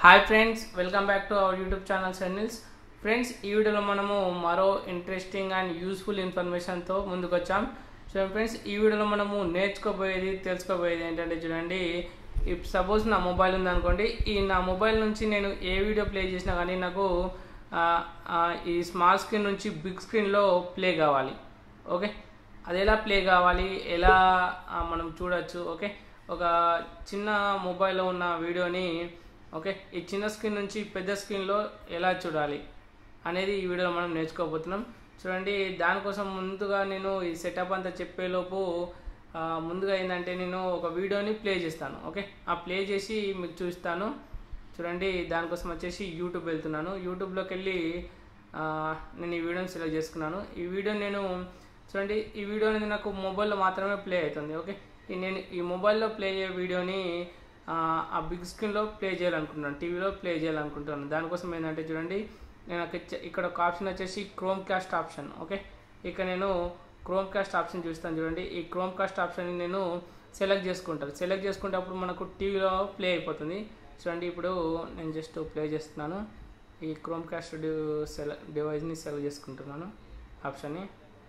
Hi friends welcome back to our YouTube channel channels friends ఈ వీడియోలో మనము మరో ఇంట్రెస్టింగ్ అండ్ యూస్ఫుల్ ఇన్ఫర్మేషన్తో ముందుకు వచ్చాం సో ఫ్రెండ్స్ ఈ వీడియోలో మనము నేర్చుకోబోయేది తెలుసుకోబోయేది ఏంటంటే చూడండి ఇఫ్ సపోజ్ నా మొబైల్ ఉందనుకోండి ఈ నా మొబైల్ నుంచి నేను ఏ వీడియో ప్లే చేసినా కానీ నాకు ఆ, ఆ, ఈ స్మాల్ స్క్రీన్ నుంచి బిగ్ స్క్రీన్లో ప్లే కావాలి ఓకే అది ఎలా ప్లే కావాలి ఎలా ఆ, మనం చూడొచ్చు ఓకే ఒక చిన్న మొబైల్లో ఉన్న వీడియోని ఓకే ఈ చిన్న స్క్రీన్ నుంచి పెద్ద స్క్రీన్లో ఎలా చూడాలి అనేది ఈ వీడియోలో మనం నేర్చుకోబోతున్నాం చూడండి దానికోసం ముందుగా నేను ఈ సెటప్ అంతా చెప్పేలోపు ఆ, ముందుగా ఏంటంటే నేను ఒక వీడియోని ప్లే చేస్తాను ఓకే ఆ ప్లే చేసి మీకు చూస్తాను చూడండి దానికోసం వచ్చేసి యూట్యూబ్ వెళ్తున్నాను యూట్యూబ్లోకి వెళ్ళి ఆ, నేను ఈ వీడియోని సెలెక్ట్ చేసుకున్నాను ఈ వీడియో నేను చూడండి ఈ వీడియో అనేది నాకు మొబైల్లో మాత్రమే ప్లే అవుతుంది ఓకే ఈ నేను ఈ మొబైల్లో ప్లే అయ్యే వీడియోని ఆ, ఆ బిగ్ స్క్రీన్లో ప్లే చేయాలనుకుంటున్నాను టీవీలో ప్లే చేయాలనుకుంటున్నాను దానికోసం ఏంటంటే చూడండి నేను నాకు ఇచ్చే- ఇక్కడ ఒక ఆప్షన్ వచ్చేసి క్రోమ్ కాస్ట్ ఆప్షన్ ఓకే ఇక నేను క్రోమ్ కాస్ట్ ఆప్షన్ చూస్తాను చూడండి ఈ క్రోమ్ కాస్ట్ ఆప్షన్ నేను సెలెక్ట్ చేసుకుంటాను సెలెక్ట్ చేసుకునేటప్పుడు మనకు టీవీలో ప్లే అయిపోతుంది చూడండి ఇప్పుడు నేను జస్ట్ ప్లే చేస్తున్నాను ఈ క్రోమ్ కాస్ట్ సెల డివైస్ని సెలెక్ట్ చేసుకుంటున్నాను ఆప్షన్ని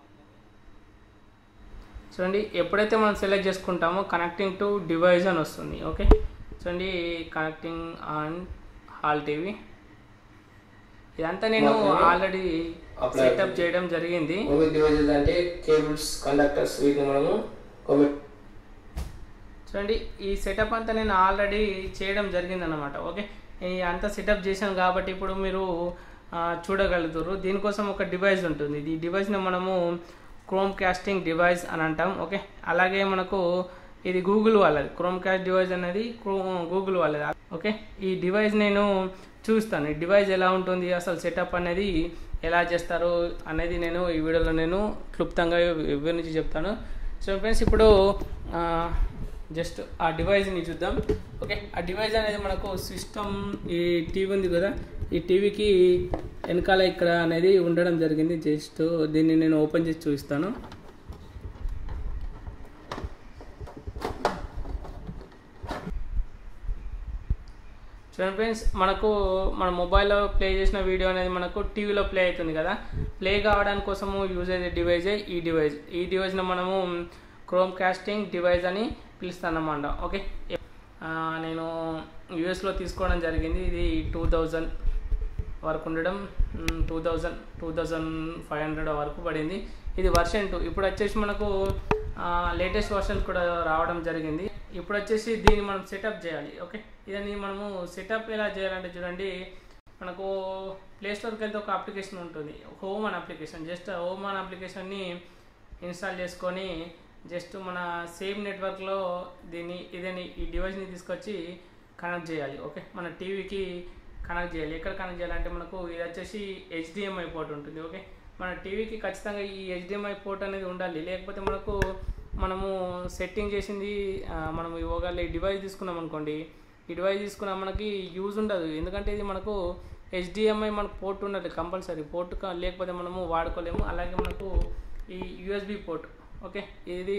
చూడండి ఎప్పుడైతే మనం సెలెక్ట్ చేసుకుంటామో కనెక్టింగ్ టు డివైస్ అని వస్తుంది ఓకే చూడండి కనెక్టింగ్ ఆన్ హాల్ టీవీ ఇదంతా నేను మాత్రమే ఆల్రెడీ apply సెటప్ అవుతుంది. చేయడం జరిగింది మొబైల్ డివైజెస్ అంటే కేబుల్స్ కండక్టర్స్ వీటిని మనము కొమెట్ చూడండి ఈ సెటప్ అంతా నేను ఆల్రెడీ చేయడం జరిగింది అనమాట ఓకే ఈ అంతా సెటప్ చేశాను కాబట్టి ఇప్పుడు మీరు ఆ, చూడగలుగుతారు దీనికోసం ఒక డివైస్ ఉంటుంది ఈ డివైస్ని మనము క్రోమ్ కాస్టింగ్ డివైస్ అని అంటాం ఓకే అలాగే మనకు ఇది గూగుల్ వాళ్ళది క్రోమ్ కాస్ట్ డివైస్ అనేది గూగుల్ వాళ్ళది ఓకే ఈ డివైస్ నేను చూస్తాను ఈ డివైస్ ఎలా ఉంటుంది అసలు సెటప్ అనేది ఎలా చేస్తారు అనేది నేను ఈ వీడియోలో నేను క్లుప్తంగా వివరించి చెప్తాను సో ఫ్రెండ్స్ ఇప్పుడు ఆ, జస్ట్ ఆ డివైస్ని చూద్దాం ఓకే ఆ డివైస్ అనేది మనకు సిస్టమ్ ఈ టీవీ ఉంది కదా ఈ టీవీకి వెనకాల ఇక్కడ అనేది ఉండడం జరిగింది జస్ట్ దీన్ని నేను ఓపెన్ చేసి చూపిస్తాను చూడండి ఫ్రెండ్స్ మనకు మన మొబైల్లో ప్లే చేసిన వీడియో అనేది మనకు టీవీలో ప్లే అవుతుంది కదా ప్లే కావడానికి కోసము యూజ్ అయ్యే డివైజే ఈ డివైస్ ఈ డివైస్ని మనము క్రోమ్ కాస్టింగ్ డివైస్ అని పిలుస్తాను అన్నమాట ఓకే ఆ, నేను యూఎస్లో తీసుకోవడం జరిగింది ఇది టూ థౌజండ్ వరకు ఉండడం two thousand two thousand five hundred వరకు పడింది ఇది వర్షన్ టూ ఇప్పుడు వచ్చేసి మనకు లేటెస్ట్ వర్షన్స్ కూడా రావడం జరిగింది ఇప్పుడు వచ్చేసి దీన్ని మనం సెటప్ చేయాలి ఓకే ఇదని మనము సెటప్ ఎలా చేయాలంటే చూడండి మనకు ప్లే స్టోర్కి వెళ్తే ఒక అప్లికేషన్ ఉంటుంది హోమ్ అనే అప్లికేషన్ జస్ట్ హోమ్ అనే అప్లికేషన్ని ఇన్స్టాల్ చేసుకొని జస్ట్ మన సేమ్ నెట్వర్క్లో దీన్ని ఇదని ఈ డివైస్ని తీసుకొచ్చి కనెక్ట్ చేయాలి ఓకే మన టీవీకి కనెక్ట్ చేయాలి ఎక్కడ కనెక్ట్ చేయాలంటే మనకు ఇది వచ్చేసి హెచ్డిఎంఐ పోర్ట్ ఉంటుంది ఓకే మన టీవీకి ఖచ్చితంగా ఈ హెచ్డిఎంఐ పోర్ట్ అనేది ఉండాలి లేకపోతే మనకు మనము సెట్టింగ్ చేసింది ఆ, మనం ఒకవేళ ఈ డివైస్ తీసుకున్నాం అనుకోండి ఈ డివైస్ తీసుకున్నా మనకి యూజ్ ఉండదు ఎందుకంటే ఇది మనకు హెచ్డిఎంఐ మనకు పోర్ట్ ఉండాలి కంపల్సరీ పోర్ట్ క- లేకపోతే మనము వాడుకోలేము అలాగే మనకు ఈ యూఎస్బి పోర్ట్ ఓకే ఇది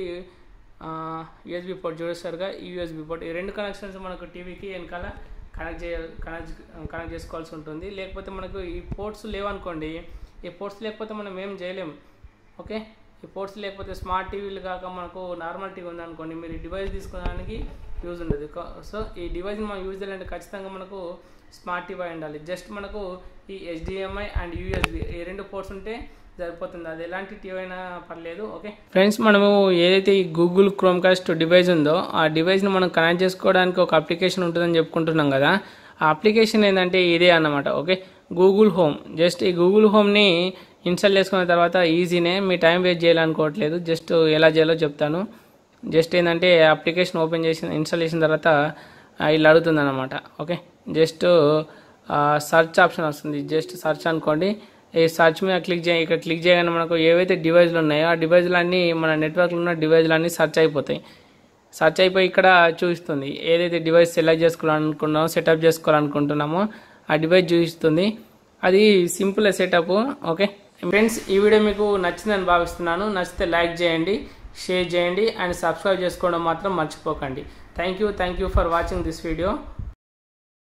యూఎస్బి పోర్ట్ చూడేసరిగా ఈ యూఎస్బి పోర్ట్ ఈ రెండు కనెక్షన్స్ మనకు టీవీకి వెనకాల కనెక్ట్ చేయ కనెక్ట్ కనెక్ట్ చేసుకోవాల్సి ఉంటుంది లేకపోతే మనకు ఈ పోర్ట్స్ లేవనుకోండి ఈ పోర్ట్స్ లేకపోతే మనం ఏం చేయలేం ఓకే ఈ పోర్ట్స్ లేకపోతే స్మార్ట్ టీవీలు కాక మనకు నార్మల్ టీవీ ఉందనుకోండి మీరు ఈ డివైస్ తీసుకోవడానికి యూజ్ ఉండదు కా- సో ఈ డివైస్ని మనం యూజ్ చేయాలంటే ఖచ్చితంగా మనకు స్మార్ట్ టీవీ అయి ఉండాలి జస్ట్ మనకు ఈ హెచ్డిఎంఐ అండ్ యూఎస్బి ఈ రెండు పోర్ట్స్ ఉంటే సరిపోతుంది అది ఎలాంటి టీవీ అయినా పర్లేదు ఓకే ఫ్రెండ్స్ మనము ఏదైతే ఈ గూగుల్ క్రోమ్ కాస్ట్ డివైస్ ఉందో ఆ డివైస్ని మనం కనెక్ట్ చేసుకోవడానికి ఒక అప్లికేషన్ ఉంటుందని చెప్పుకుంటున్నాం కదా ఆ అప్లికేషన్ ఏంటంటే ఇదే అన్నమాట ఓకే గూగుల్ హోమ్ జస్ట్ ఈ గూగుల్ హోమ్ని ఇన్స్టాల్ చేసుకున్న తర్వాత ఈజీనే మీ టైం వేస్ట్ చేయాలనుకోవట్లేదు జస్ట్ ఎలా చేయాలో చెప్తాను జస్ట్ ఏంటంటే అప్లికేషన్ ఓపెన్ చేసిన ఇన్స్టాల్ చేసిన తర్వాత ఆ, ఇలా అడుగుతుంది అనమాట ఓకే జస్ట్ సర్చ్ ఆప్షన్ వస్తుంది జస్ట్ సర్చ్ అనుకోండి ఈ సర్చ్ మీద క్లిక్ చేయ ఇక్కడ క్లిక్ చేయగానే మనకు ఏవైతే డివైస్లు ఉన్నాయో ఆ డివైస్లు అన్నీ మన నెట్వర్క్లో ఉన్న డివైస్లు అన్నీ సర్చ్ అయిపోతాయి సర్చ్ అయిపోయి ఇక్కడ చూపిస్తుంది ఏదైతే డివైస్ సెలెక్ట్ చేసుకోవాలనుకున్నామో సెటప్ చేసుకోవాలనుకుంటున్నామో ఆ డివైస్ చూపిస్తుంది అది సింపుల్ సెటప్ ఓకే ఫ్రెండ్స్ ఈ వీడియో మీకు నచ్చిందని భావిస్తున్నాను నచ్చితే లైక్ చేయండి షేర్ చేయండి అండ్ సబ్స్క్రైబ్ చేసుకోవడం మాత్రం మర్చిపోకండి thank you thank you for watching this video